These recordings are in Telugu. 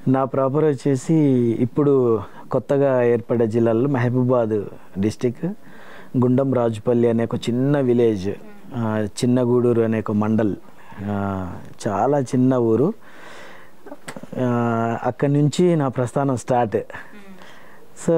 నా ప్రాపర్ వచ్చేసి ఇప్పుడు కొత్తగా ఏర్పడ్డ జిల్లాలో మహబూబాద్ డిస్టిక్ గుండం రాజుపల్లి అనే ఒక చిన్న విలేజ్ ఆ, చిన్న గూడూరు అనే ఒక మండల్ ఆ, చాలా చిన్న ఊరు ఆ, అక్కడి నుంచి నా ప్రస్థానం స్టార్ట్ సో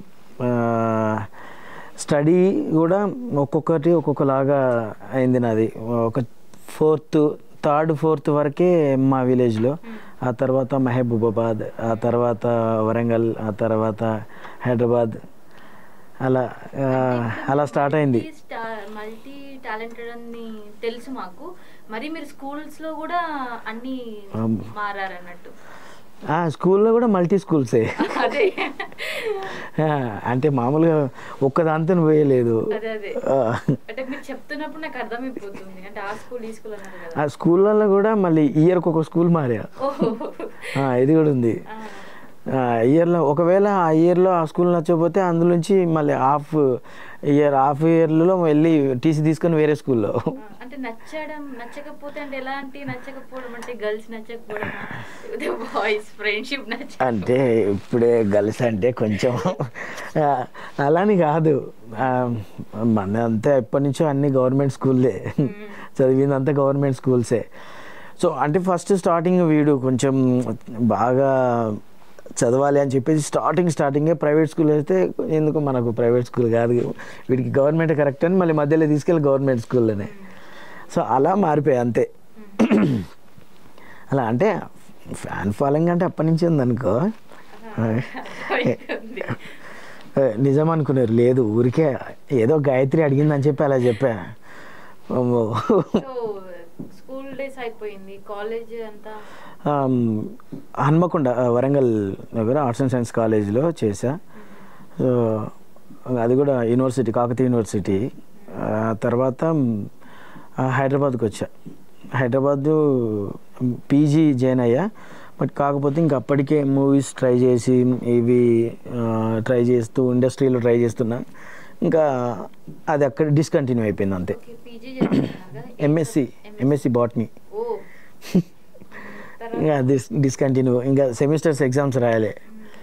స్టడీ కూడా ఒక్కొక్కటి ఒక్కొక్కలాగా అయింది నాది ఒక ఫోర్త్ థర్డ్ ఫోర్త్ వరకే మా విలేజ్లో ఆ తర్వాత మహబూబాబాద్ ఆ తర్వాత వరంగల్ ఆ తర్వాత హైదరాబాద్ అలా ఆ, అలా స్టార్ట్ అయింది మల్టీ టాలెంటెడ్ అని తెలుసు మాకు మరి మీరు స్కూల్స్ లో కూడా అన్ని Um. మారారన్నట్టు ఆ, స్కూల్లో కూడా మల్టీ స్కూల్సే అదే ఆ, అంటే మామూలుగా ఒక్కదాంతో పోయలేదు అదే అదే ఆ, అంటే మీరు చెప్తున్నప్పుడు నాకు అర్థమైపోతుంది అంటే ఆ స్కూల్ ఈ స్కూల్ అన్నారు కదా ఆ స్కూళ్ళల్లో కూడా మళ్ళీ ఇయర్కి ఒక స్కూల్ మారా ఓహో ఆ, ఇది కూడా ఉంది ఆ, ఇయర్లో ఒకవేళ ఆ ఇయర్లో ఆ స్కూల్ నచ్చకపోతే అందులోంచి మళ్ళీ హాఫ్ ఇయర్ హాఫ్ ఇయర్లో వెళ్ళి టీసీ తీసుకొని వేరే స్కూల్లో ఆ, అంటే నచ్చడం నచ్చకపోతే అంటే ఎలాంటి నచ్చకపోవడం అంటే గర్ల్స్ నచ్చకపోవడం బాయ్స్ ఫ్రెండ్షిప్ నచ్చ అంటే ఇప్పుడే గర్ల్స్ అంటే కొంచెం ఆ, అలాని కాదు ఆ, మన అంతా ఎప్పటి నుంచో అన్ని గవర్నమెంట్ స్కూల్లే చదివిందంతా గవర్నమెంట్ స్కూల్సే సో అంటే ఫస్ట్ స్టార్టింగ్ వీడు కొంచెం బాగా చదవాలి అని చెప్పేసి స్టార్టింగ్ స్టార్టింగే ప్రైవేట్ స్కూల్ అయితే ఎందుకు మనకు ప్రైవేట్ స్కూల్ కాదు వీడికి గవర్నమెంట్ కరెక్ట్ అని మళ్ళీ మధ్యలో తీసుకెళ్ళి గవర్నమెంట్ స్కూల్లోనే సో అలా మారిపోయాయి అంతే అలా అంటే ఫ్యాన్ ఫాలోయింగ్ అంటే అప్పటి నుంచి ఉందనుకో అర్థమైపోయింది. ఏ, నిజం అనుకున్నారు లేదు ఊరికే ఏదో గాయత్రి అడిగిందని చెప్పి అలా చెప్పా అమ్మో. సో స్కూల్ డేస్ అయిపోయింది కాలేజ్ అంతా ఆమ్, హన్మకొండ ఆ, వరంగల్ దగ్గర ఆర్ట్స్ అండ్ సైన్స్ కాలేజ్లో చేశా సో అది కూడా యూనివర్సిటీ కాకతీయ యూనివర్సిటీ ఆ, తర్వాత ఆ, హైదరాబాద్కి వచ్చా హైదరాబాద్ పీజీ జాయిన్ అయ్యా బట్ కాకపోతే ఇంక అప్పటికే మూవీస్ ట్రై చేసి ఇవి ట్రై చేస్తూ ఇండస్ట్రీలో ట్రై చేస్తున్నా ఇంకా అది అక్కడ డిస్కంటిన్యూ అయిపోయింది అంతే ఓకే పీజీ చేస్తున్నారు కదా ఎంఎస్సి ఎంఎస్సి బాట్నీ ఓ తర్వాత ఇంకా డిస్ డిస్కంటిన్యూ ఇంకా సెమిస్టర్స్ ఎగ్జామ్స్ రాయాలి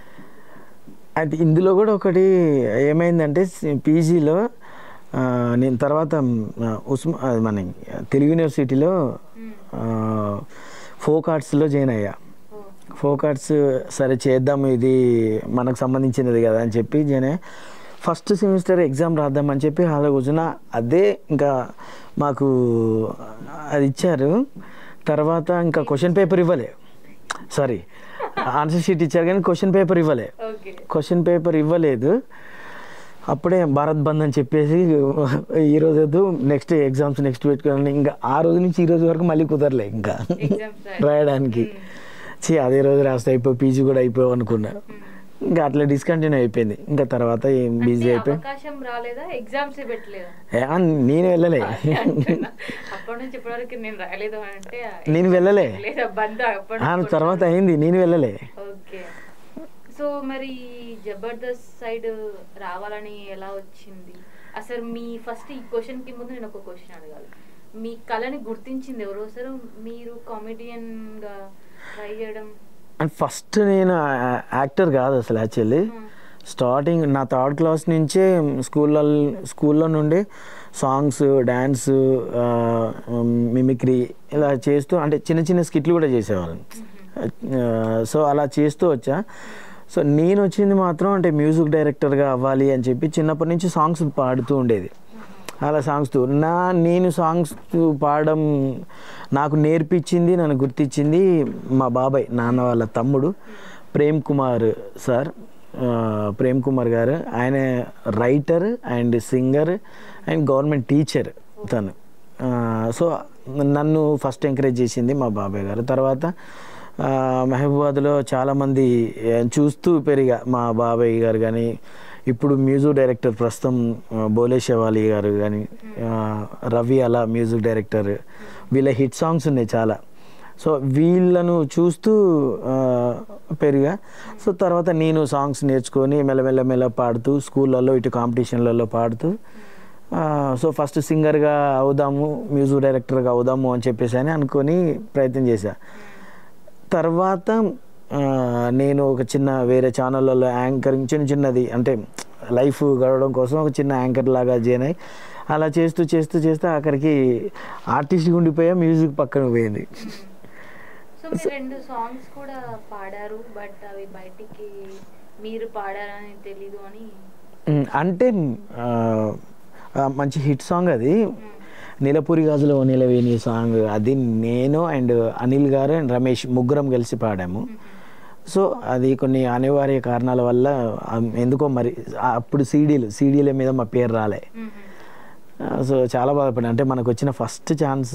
అయితే ఇందులో కూడా ఒకటి ఏమైందంటే పీజీలో నేను తర్వాత ఆ, ఉస్మా అది మన తెలుగు యూనివర్సిటీలో మ్మ్. ఫోక్ ఆర్ట్స్లో జాయిన్ అయ్యా ఓ ఫోక్ ఆర్ట్స్ సరే చేద్దాం ఇది మనకు సంబంధించినది కదా అని చెప్పి జాయిన్ ఫస్ట్ సెమిస్టర్ ఎగ్జామ్ రాద్దామని చెప్పి హాల్లో కూర్చున్న అదే ఇంకా మాకు అది ఇచ్చారు తర్వాత ఇంకా క్వశ్చన్ పేపర్ ఇవ్వలే సారీ ఆన్సర్ షీట్ ఇచ్చారు కానీ క్వశ్చన్ పేపర్ ఇవ్వలే ఓకే క్వశ్చన్ పేపర్ ఇవ్వలేదు అప్పుడే భారత్ బంద్ అని చెప్పేసి ఈ రోజు వద్దు నెక్స్ట్ ఎగ్జామ్స్ నెక్స్ట్ పెట్టుకోండి ఇంకా ఆ రోజు నుంచి ఈ రోజు వరకు మళ్ళీ కుదరలే ఇంకా ఎగ్జామ్స్ రాయడానికి చీ అదే రోజు రాస్తే అయిపోయి పీజీ కూడా అయిపోయావు అనుకున్నా ఇంకా అట్లా డిస్కంటిన్యూ అయిపోయింది ఇంకా తర్వాత ఏం బిజీ అంటే అయిపోయి అవకాశం రాలేదా ఎగ్జామ్స్ పెట్టలేదా ఏ, ఆ, నేను వెళ్ళలే అంటున్నా. అప్పటి నుంచి ఇప్పటివరకు నేను రాయలేదు అని అంటే నేను వెళ్ళలే లేదా బంద్ అప్పటి ఆ, నుంచి తర్వాత అయింది నేను వెళ్ళలే ఓకే సో మరి జబర్దస్త్ సైడ్ రావాలని ఎలా వచ్చింది అసలు మీ ఫస్ట్ ఈ క్వశ్చన్ కి ముందు నేను ఒక క్వశ్చన్ అడగాలి మీ కళని గుర్తించింది ఎవరు అసలు మీరు కామెడియన్ గా ట్రై చేయడం అండ్ ఫస్ట్ నేను యాక్టర్ కాదు అసలు యాక్చువల్లీ స్టార్టింగ్ నా థర్డ్ క్లాస్ నుంచే స్కూల్లో స్కూల్లో నుండి సాంగ్స్ డ్యాన్స్ మిమిక్రీ ఇలా చేస్తూ అంటే చిన్న చిన్న స్కిట్లు కూడా చేసేవాళ్ళం సో అలా చేస్తూ వచ్చా సో నేను వచ్చింది మాత్రం అంటే మ్యూజిక్ డైరెక్టర్గా అవ్వాలి అని చెప్పి చిన్నప్పటి నుంచి సాంగ్స్ పాడుతూ ఉండేది అలా సాంగ్స్ నా నేను సాంగ్స్ పాడడం నాకు నేర్పించింది నన్ను గుర్తించింది మా బాబాయ్ నాన్న వాళ్ళ తమ్ముడు ప్రేమ్ కుమార్ సార్ ఆ, ప్రేమ్ కుమార్ గారు ఆయన writer and singer and government teacher తను ఆ, సో నన్ను ఫస్ట్ ఎంకరేజ్ చేసింది మా బాబాయ్ గారు తర్వాత ఆ, మహబూబాద్లో చాలామంది ఆ, చూస్తూ పెరిగా మా బాబాయ్ గారు కానీ ఇప్పుడు మ్యూజిక్ డైరెక్టర్ ప్రస్తుతం ఆ, బోలే శవాలి గారు కానీ ఆ, రవి అలా మ్యూజిక్ డైరెక్టర్ వీళ్ళ హిట్ సాంగ్స్ ఉన్నాయి చాలా సో వీళ్ళను చూస్తూ ఆ, పెరిగా సో తర్వాత నేను సాంగ్స్ నేర్చుకొని మెల్లమెల్ల మెల్ల పాడుతూ స్కూళ్ళల్లో ఇటు కాంపిటీషన్లలో పాడుతూ ఆ, సో ఫస్ట్ సింగర్గా అవుదాము మ్యూజిక్ డైరెక్టర్గా అవుదాము అని చెప్పేసి అని అనుకొని ప్రయత్నం చేశా తర్వాత ఆ, నేను ఒక చిన్న వేరే ఛానళ్ళలో యాంకరింగ్ చిన్న చిన్నది అంటే లైఫ్ గడవడం కోసం ఒక చిన్న యాంకర్ లాగా జాయిన్ అయ్యి అలా చేస్తూ చేస్తూ చేస్తూ అక్కడికి ఆర్టిస్ట్ ఉండిపోయా మ్యూజిక్ పక్కన పోయింది సో మీరు రెండు సాంగ్స్ కూడా పాడారు బట్ అవి బయటికి మీరు పాడారని తెలీదు అని ఉమ్, అంటే ఆ, ఆ, మంచి హిట్ సాంగ్ అది నీలపూరి గాజులో ఓ నిలవేని సాంగ్ అది నేను అండ్ అనిల్ గారు అండ్ రమేష్ ముగ్గురం కలిసి పాడాము సో అది కొన్ని అనివార్య కారణాల వల్ల ఆ, ఎందుకో మరి ఆ, అప్పుడు సీడీలు సీడీల మీద మా పేరు రాలే ఆ, సో చాలా బాధపడి అంటే మనకు వచ్చిన ఫస్ట్ ఛాన్స్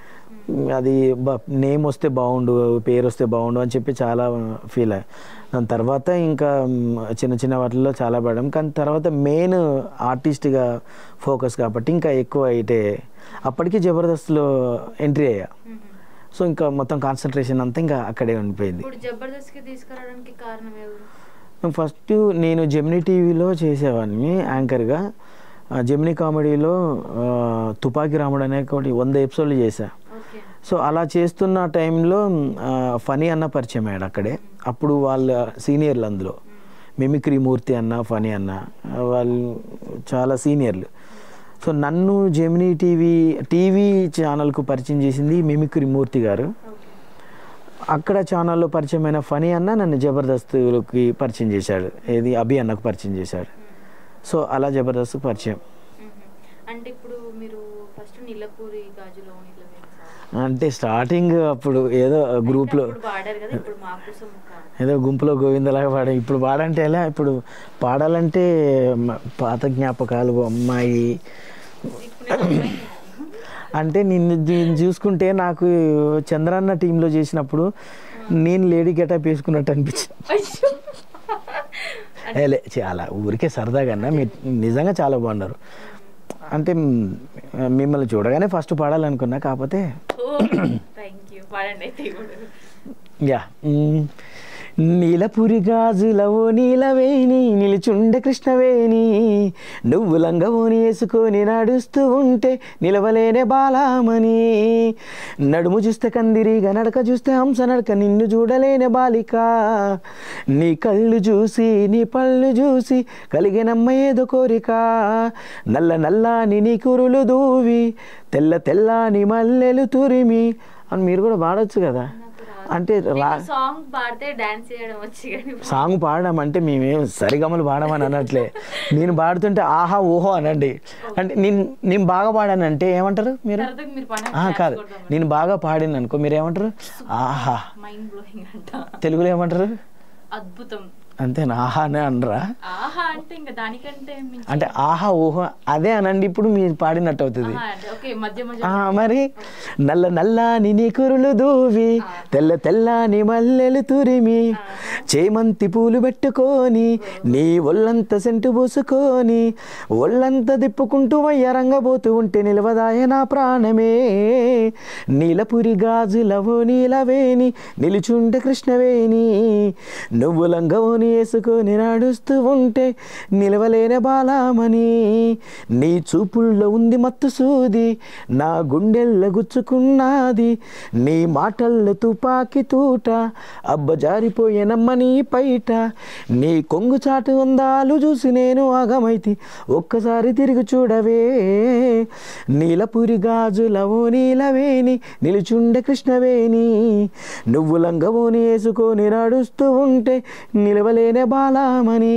అది నేమ్ వస్తే బాగుండు పేరు వస్తే బాగుండు అని చెప్పి చాలా ఫీల్ అయ్యా దాని తర్వాత ఇంకా మ్, చిన్న చిన్న వాటిల్లో చాలా పడాం కానీ తర్వాత మెయిన్ ఆర్టిస్ట్గా ఫోకస్ కాబట్టి ఇంకా ఎక్కువ అయితే అప్పటికి జబర్దస్త్లో ఎంట్రీ అయ్యా సో ఇంకా మొత్తం కాన్సన్ట్రేషన్ అంతా ఇంకా అక్కడే ఉండిపోయింది ఇప్పుడు జబర్దస్త్ కి తీసుకురావడానికి కారణం ఎవరు ఫస్ట్ నేను జెమినీ టీవీలో చేసేవాడిని యాంకర్గా ఆ, జెమినీ కామెడీలో ఆ, తుపాకి రాముడు అనే ఒకటి వంద ఎపిసోడ్లు చేశా ఓకే సో అలా చేస్తున్న టైంలో ఆ, ఫనీ అన్న పరిచయం అయ్యాడు అక్కడే అప్పుడు వాళ్ళ సీనియర్లు అందులో మిమిక్రీ మూర్తి అన్న ఫనీ అన్న ఆ, వాళ్ళు చాలా సీనియర్లు సో నన్ను జెమినీ టీవీ టీవీ ఛానల్కు పరిచయం చేసింది మిమిక్రీ మూర్తి గారు ఓకే అక్కడ ఛానల్లో పరిచయమైన ఫనీ అన్న నన్ను జబర్దస్త్కి పరిచయం చేశాడు ఏది అభి అన్నకు పరిచయం చేశాడు సో అలా జబర్దస్త్ పరిచయం అంటే ఇప్పుడు మీరు ఫస్ట్ నీలపూరి గాజులో నిలవేసారు అంటే స్టార్టింగ్ అప్పుడు ఏదో గ్రూప్లో ఇప్పుడు పాడారు కదా ఇప్పుడు మా కోసం ఒక ఏదో గుంపులో గోవిందలాగా పాడాం ఇప్పుడు పాడంటే ఎలా ఇప్పుడు పాడాలంటే మ- పాత జ్ఞాపకాలు అమ్మాయి ఇప్పుడు నేను అమ్మాయిని. అంటే నిన్ను దీన్ని చూసుకుంటే నాకు చంద్రన్న టీంలో చేసినప్పుడు నేను లేడీ గెటప్ వేసుకున్నట్టు అనిపించింది అయ్యో. ఏలే చాలా ఊరికే సరదాగా అన్న మీరు నిజంగా చాలా బాగున్నారు అంటే మ్, మిమ్మల్ని చూడగానే ఫస్ట్ పాడాలనుకున్నా కాకపోతే ఓ థ్యాంక్ యూ పాడండి అయితే ఇప్పుడు యా మ్, నీలపురి గాజులవో నీలవేణి నిలుచుండ కృష్ణవేణి నువ్వు లంగవోని వేసుకొని నడుస్తూ ఉంటే నిలవలేనే బాలామణి నడుము చూస్తే కందిరిగా నడక చూస్తే హంస నడక నిన్ను చూడలేని బాలిక నీ కళ్ళు చూసి నీ పళ్ళు చూసి కలిగినమ్మ ఏదో కోరిక నల్ల నల్లాని నీ కురులు దూవి తెల్ల తెల్లాని మల్లెలు తురిమి అని మీరు కూడా పాడొచ్చు కదా అంటే రా సాంగ్ పాడితే డాన్స్ చేయడం వచ్చి కానీ సాంగ్ పాడడం అంటే మేమేం సరిగమలు పాడమని అనట్లే నేను పాడుతుంటే ఆహా ఓహో అనండి అంటే నేను నేను బాగా పాడానంటే ఏమంటారు మీరు తర్వాత మీరు పాడండి ఆ, కాదు నేను బాగా పాడిన అనుకో మీరు ఏమంటారు ఆహా మైండ్ బ్లోయింగ్ అంట తెలుగులో ఏమంటారు అద్భుతం అంతేనా ఆహా అనే అనరా ఆహా అంటే ఇంకా దానికంటే మించి అంటే ఆహా ఓహో అదే అనండి ఇప్పుడు మీరు పాడినట్టు అవుతుంది ఆహా అంటే ఓకే మధ్య మధ్య ఆ, మరి నల్ల నల్లాని నీ కురులు దూవి తెల్ల తెల్లాని మల్లెలు తురిమి చేమంతి పూలు పెట్టుకొని నీ ఒళ్ళంత సెంటు పూసుకొని ఒళ్ళంతా తిప్పుకుంటూ వయ్యరంగబోతూ ఉంటే నిలవదాయ నా ప్రాణమే నీలపురి గాజులవో నీలవేణి నిలుచుండే కృష్ణవేణి నువ్వు లంగవోని వేసుకొని నడుస్తూ ఉంటే నిలవలేని బాలామణి నీ చూపుల్లో ఉంది మత్తు సూది నా గుండెల్ల గుచ్చుకున్నది నీ మాటల్లో తుపాకి తూట అబ్బ జారిపోయేనమ్మ నీ పైట నీ కొంగు చాటు అందాలు చూసి నేను ఆగమైతి ఒక్కసారి తిరిగి చూడవే నీలపురి గాజులవో నీలవేణి నిలుచుండే కృష్ణవేణి నువ్వు లంగవోని వేసుకొని నడుస్తూ ఉంటే నిలవలేనే బాలామణి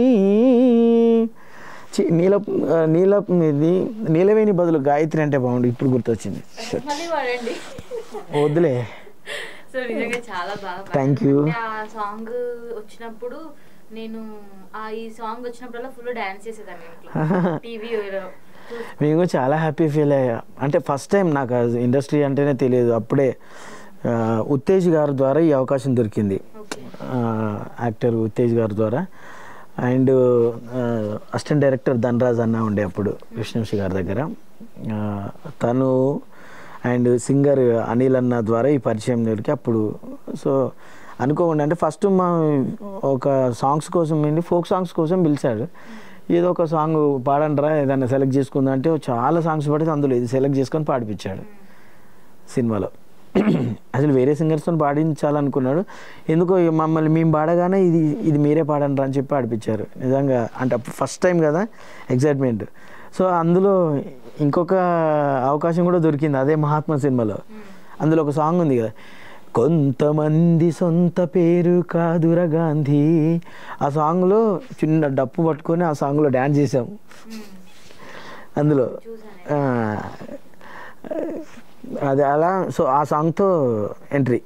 చి- నీల ఆ, నీల ఇది నీలవేణి బదులు గాయత్రి అంటే బాగుండు ఇప్పుడు గుర్తొచ్చింది మళ్ళీ పాడండి వద్దులే సో నిజంగా చాలా బాగా Thank you. అంటే ఆ సాంగ్ వచ్చినప్పుడు నేను ఆ ఈ సాంగ్ వచ్చినప్పుడల్లా ఫుల్ డాన్స్ చేసేదాన్ని ఇంట్లో టీవీలో మేము కూడా చాలా హ్యాపీ ఫీల్ అయ్యా అంటే ఫస్ట్ టైం నాకు ఇండస్ట్రీ అంటేనే తెలియదు అప్పుడే ఆ, ఉత్తేజ్ గారి ద్వారా ఈ అవకాశం దొరికింది ఓకే ఆ, యాక్టర్ ఉత్తేజ్ గారి ద్వారా అండ్ అసిస్టెంట్ డైరెక్టర్ ధనరాజ్ అన్న ఉండే అప్పుడు విష్ణువంశి గారి దగ్గర ఆ, తను అండ్ సింగర్ అనిల్ అన్న ద్వారా ఈ పరిచయం దొరికి అప్పుడు సో అనుకోకుండా అంటే ఫస్ట్ మా ఒక సాంగ్స్ కోసం ఏంటి ఫోక్ సాంగ్స్ కోసం పిలిచాడు ఏదో ఒక సాంగ్ పాడండిరా ఏదైనా సెలెక్ట్ చేసుకుందా అంటే చాలా సాంగ్స్ పడితే అందులో ఇది సెలెక్ట్ చేసుకొని పాడిపించాడు సినిమాలో అసలు వేరే సింగర్స్తో పాడించాలనుకున్నాడు ఎందుకో ఇక మమ్మల్ని మేము పాడగానే ఇది ఇది మీరే పాడండి అని చెప్పి పాడిపించారు నిజంగా అంటే ఫస్ట్ టైం కదా ఎక్సైట్మెంట్ సో అందులో ఇంకొక అవకాశం కూడా దొరికింది అదే మహాత్మా సినిమాలో అందులో ఒక సాంగ్ ఉంది కదా కొంతమంది సొంత పేరు కాదుర గాంధీ ఆ సాంగ్లో చిన్న డప్పు పట్టుకొని ఆ సాంగ్లో డ్యాన్స్ చేసాం అందులో చూసాను ఆ, అది అలా సో ఆ సాంగ్తో ఎంట్రీ